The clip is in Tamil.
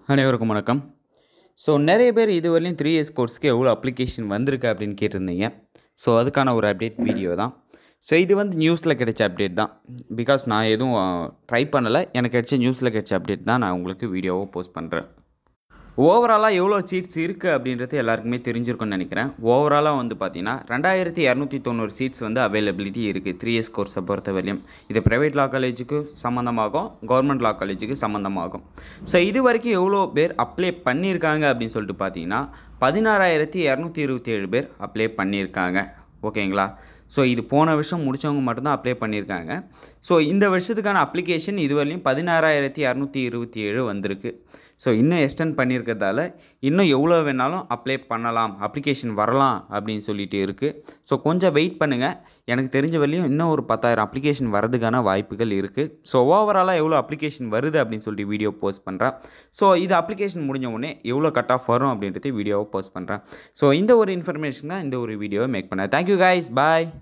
அனைவருக்கும் வணக்கம் ஸோ நிறைய பேர் இதுவரையும் த்ரீ இயர்ஸ் கோர்ஸ்க்கு எவ்வளோ அப்ளிகேஷன் வந்திருக்கு அப்படின்னு கேட்டிருந்தீங்க ஸோ அதுக்கான ஒரு அப்டேட் வீடியோ தான் ஸோ இது வந்து நியூஸில் கிடைச்ச அப்டேட் தான் பிகாஸ் நான் எதுவும் ட்ரை பண்ணலை எனக்கு கிடைச்ச நியூஸில் கிடைச்ச அப்டேட் தான் நான் உங்களுக்கு வீடியோவை போஸ்ட் பண்ணுறேன் ஓவராலாக எவ்வளோ சீட்ஸ் இருக்குது அப்படின்றது எல்லாருக்குமே தெரிஞ்சிருக்கும்னு நினைக்கிறேன் ஓவராலாக வந்து பார்த்தீங்கன்னா ரெண்டாயிரத்தி இரநூத்தி தொண்ணூறு சீட்ஸ் வந்து அவைலபிலிட்டி இருக்குது த்ரீ இயர்ஸ் கோர்ஸை பொறுத்த வரையும் இது ப்ரைவேட் லா காலேஜுக்கு சம்மந்தமாகும் கவர்மெண்ட் லா காலேஜுக்கு சம்மந்தமாகும் ஸோ இது வரைக்கும் எவ்வளோ பேர் அப்ளை பண்ணியிருக்காங்க அப்படின்னு சொல்லிட்டு பார்த்தீங்கன்னா பதினாறாயிரத்தி இரநூத்தி இருபத்தி ஏழு பேர் அப்ளை பண்ணியிருக்காங்க ஓகேங்களா ஸோ இது போன வருஷம் முடித்தவங்க மட்டும்தான் அப்ளை பண்ணியிருக்காங்க ஸோ இந்த வருஷத்துக்கான அப்ளிகேஷன் இதுவரையும் பதினாறாயிரத்தி இரநூத்தி இருபத்தி ஏழு வந்திருக்கு ஸோ இன்னும் எக்ஸ்டெண்ட் பண்ணியிருக்கிறதால இன்னும் எவ்வளோ வேணாலும் அப்ளை பண்ணலாம் அப்ளிகேஷன் வரலாம் அப்படின்னு சொல்லிட்டு இருக்குது ஸோ கொஞ்சம் வெயிட் பண்ணுங்கள் எனக்கு தெரிஞ்ச வரையும் இன்னும் ஒரு பத்தாயிரம் அப்ளிகேஷன் வரதுக்கான வாய்ப்புகள் இருக்குது ஸோ ஓவராலாக எவ்வளோ அப்ளிகேஷன் வருது அப்படின்னு சொல்லிட்டு வீடியோ போஸ்ட் பண்ணுறேன் ஸோ இது அப்ளிகேஷன் முடிஞ்ச உடனே எவ்வளோ கட் ஆஃப் வரும் அப்படின்றது வீடியோவை போஸ்ட் பண்ணுறேன் ஸோ இந்த ஒரு இன்ஃபர்மேஷன் தான் இந்த ஒரு வீடியோவை மேக் பண்ணேன் தேங்க்யூ கைஸ் பாய்